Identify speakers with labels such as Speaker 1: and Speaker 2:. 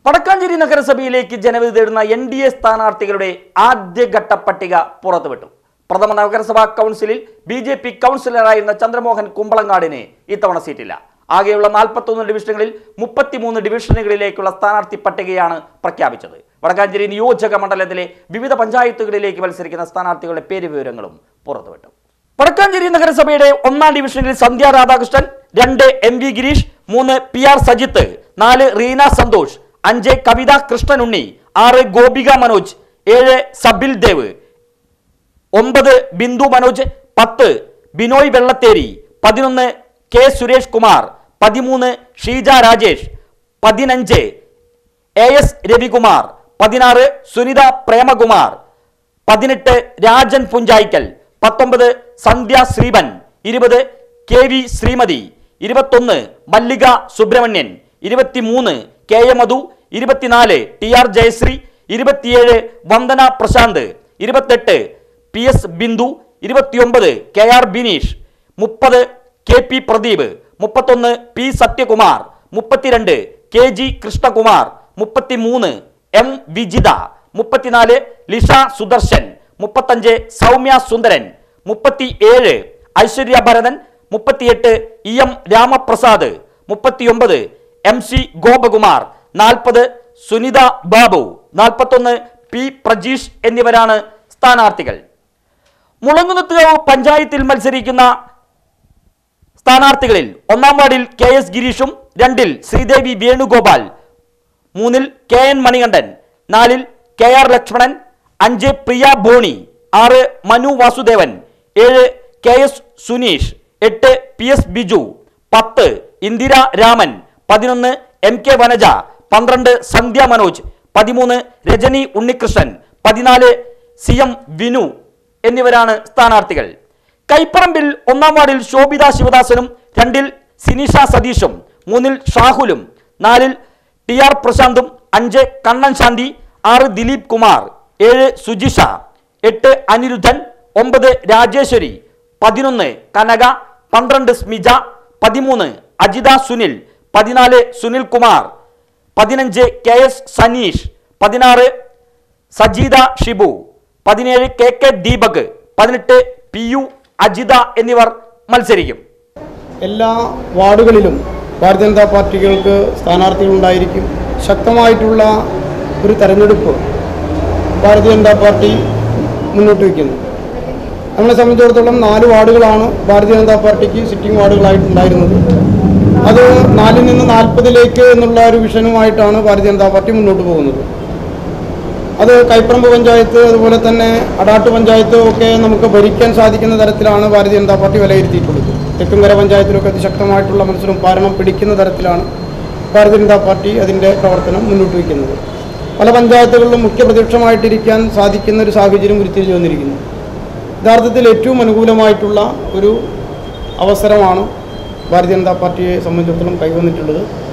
Speaker 1: വടക്കാഞ്ചേരി നഗരസഭയിലേക്ക് ജനവിധി തേടുന്ന N D A സ്ഥാനാർത്ഥികളുടെ ആദ്യഘട്ട പട്ടിക പുറത്തുവിട്ടു പ്രഥമ നഗരസഭാ കൗൺസിലിൽ ബി ജെ പി കൗൺസിലറായിരുന്ന ചന്ദ്രമോഹൻ കുമ്പളങ്ങാടിന് ഇത്തവണ സീറ്റില്ല ആകെയുള്ള നാൽപ്പത്തൊന്ന് ഡിവിഷനുകളിൽ മുപ്പത്തിമൂന്ന് ഡിവിഷനുകളിലേക്കുള്ള സ്ഥാനാർത്ഥി പട്ടികയാണ് പ്രഖ്യാപിച്ചത് വടക്കാഞ്ചേരി നിയോജക മണ്ഡലത്തിലെ വിവിധ പഞ്ചായത്തുകളിലേക്ക് മത്സരിക്കുന്ന സ്ഥാനാർത്ഥികളുടെ പേര് വിവരങ്ങളും പുറത്തുവിട്ടു വടക്കാഞ്ചേരി നഗരസഭയുടെ ഒന്നാം ഡിവിഷനിൽ സന്ധ്യ രാധാകൃഷ്ണൻ രണ്ട് എം വി ഗിരീഷ് മൂന്ന് പി ആർ സജിത്ത് നാല് റീന സന്തോഷ് അഞ്ച് കവിത കൃഷ്ണനുണ്ണി ആറ് ഗോപിക മനോജ് ഏഴ് സബിൽ ദേവ് ഒമ്പത് ബിന്ദു മനോജ് പത്ത് ബിനോയ് വെള്ളത്തേരി പതിനൊന്ന് കെ സുരേഷ് കുമാർ പതിമൂന്ന് ഷീജ രാജേഷ് പതിനഞ്ച് എ എസ് രവികുമാർ പതിനാറ് സുനിത പ്രേമകുമാർ പതിനെട്ട് രാജൻ പുഞ്ചായിക്കൽ പത്തൊമ്പത് സന്ധ്യ ശ്രീവൻ ഇരുപത് കെ വി ശ്രീമതി ഇരുപത്തൊന്ന് മല്ലിക സുബ്രഹ്മണ്യൻ ഇരുപത്തിമൂന്ന് കെ എ മധു ഇരുപത്തിനാല് ടി ആർ ജയശ്രീ ഇരുപത്തിയേഴ് വന്ദന പ്രശാന്ത് ഇരുപത്തെട്ട് പി എസ് ബിന്ദു ഇരുപത്തിയൊമ്പത് കെ ആർ ബിനീഷ് മുപ്പത് കെ പി പ്രദീപ് മുപ്പത്തൊന്ന് പി സത്യകുമാർ മുപ്പത്തിരണ്ട് കെ ജി കൃഷ്ണകുമാർ മുപ്പത്തിമൂന്ന് എം വിജിത മുപ്പത്തിനാല് ലിഷ സുദർശൻ മുപ്പത്തഞ്ച് സൗമ്യ സുന്ദരൻ മുപ്പത്തി ഏഴ് ഐശ്വര്യ ഭരതൻ മുപ്പത്തിയെട്ട് ഇ എം രാമപ്രസാദ് മുപ്പത്തിയൊമ്പത് എം സി ഗോപകുമാർ നാൽപ്പത് സുനിത ബാബു നാൽപ്പത്തൊന്ന് പി പ്രജീഷ് എന്നിവരാണ് സ്ഥാനാർത്ഥികൾ മുളങ്ങുന്നത്തുകാവ് പഞ്ചായത്തിൽ മത്സരിക്കുന്ന സ്ഥാനാർത്ഥികളിൽ ഒന്നാം വാർഡിൽ കെ എസ് ഗിരീഷും രണ്ടിൽ ശ്രീദേവി വേണുഗോപാൽ മൂന്നിൽ കെ എൻ മണികണ്ഠൻ നാലിൽ കെ ആർ ലക്ഷ്മണൻ അഞ്ച് പ്രിയ ബോണി ആറ് മനു വാസുദേവൻ ഏഴ് കെ എസ് സുനീഷ് എട്ട് പി എസ് ബിജു പത്ത് ഇന്ദിര രാമൻ പതിനൊന്ന് എം കെ വനജ പന്ത്രണ്ട് സന്ധ്യ മനോജ് പതിമൂന്ന് രജനി ഉണ്ണികൃഷ്ണൻ പതിനാല് സി എം വിനു എന്നിവരാണ് സ്ഥാനാർത്ഥികൾ കൈപ്പറമ്പിൽ ഒന്നാം വാർഡിൽ ശോഭിത ശിവദാസനും രണ്ടിൽ സിനിഷ സതീഷും മൂന്നിൽ ഷാഹുലും നാലിൽ ടി ആർ പ്രശാന്തും അഞ്ച് കണ്ണൻ ശാന്തി ആറ് ദിലീപ് കുമാർ ഏഴ് സുജിഷ എട്ട് അനിരുദ്ധൻ ഒമ്പത് രാജേശ്വരി പതിനൊന്ന് കനക പന്ത്രണ്ട് സ്മിജ പതിമൂന്ന് അജിത സുനിൽ പതിനാല് സുനിൽ കുമാർ പതിനഞ്ച് കെ എസ് സനീഷ് പതിനാറ് സജീത ഷിബു പതിനേഴ് കെ കെ ദീപക് പതിനെട്ട് പി യു അജിത എന്നിവർ മത്സരിക്കും
Speaker 2: എല്ലാ വാർഡുകളിലും ഭാരതീയ ജനതാ പാർട്ടികൾക്ക് സ്ഥാനാർത്ഥികളുണ്ടായിരിക്കും ശക്തമായിട്ടുള്ള ഒരു തെരഞ്ഞെടുപ്പ് ഭാരതീയ ജനതാ പാർട്ടി മുന്നോട്ട് വയ്ക്കുന്നു നമ്മളെ സംബന്ധിച്ചിടത്തോളം നാല് വാർഡുകളാണ് ഭാരതീയ ജനതാ പാർട്ടിക്ക് സിറ്റിംഗ് വാർഡുകളായിട്ടുണ്ടായിരുന്നത് അത് നാലിൽ നിന്ന് നാൽപ്പതിലേക്ക് എന്നുള്ള ഒരു വിഷനുമായിട്ടാണ് ഭാരതീയ ജനതാ പാർട്ടി മുന്നോട്ട് പോകുന്നത് അത് കൈപ്പറമ്പ് പഞ്ചായത്ത് അതുപോലെ തന്നെ അടാട്ട് പഞ്ചായത്ത് ഒക്കെ നമുക്ക് ഭരിക്കാൻ സാധിക്കുന്ന തരത്തിലാണ് ഭാരതീയ ജനതാ പാർട്ടി വിലയിരുത്തിയിട്ടുള്ളത് തെക്കുംകര പഞ്ചായത്തിലൊക്കെ അതിശക്തമായിട്ടുള്ള മത്സരം പാരണം പിടിക്കുന്ന തരത്തിലാണ് ഭാരതീയ ജനതാ പാർട്ടി അതിൻ്റെ പ്രവർത്തനം മുന്നോട്ട് വയ്ക്കുന്നത് പല പഞ്ചായത്തുകളിലും മുഖ്യ പ്രതിപക്ഷമായിട്ടിരിക്കാൻ സാധിക്കുന്ന ഒരു സാഹചര്യം ഉരുത്തിരിഞ്ഞു വന്നിരിക്കുന്നു യഥാർത്ഥത്തിൽ ഏറ്റവും അനുകൂലമായിട്ടുള്ള ഒരു അവസരമാണ് ഭാരതീയ ജനതാ പാർട്ടിയെ സംബന്ധിച്ചിടത്തോളം കൈവന്നിട്ടുള്ളത്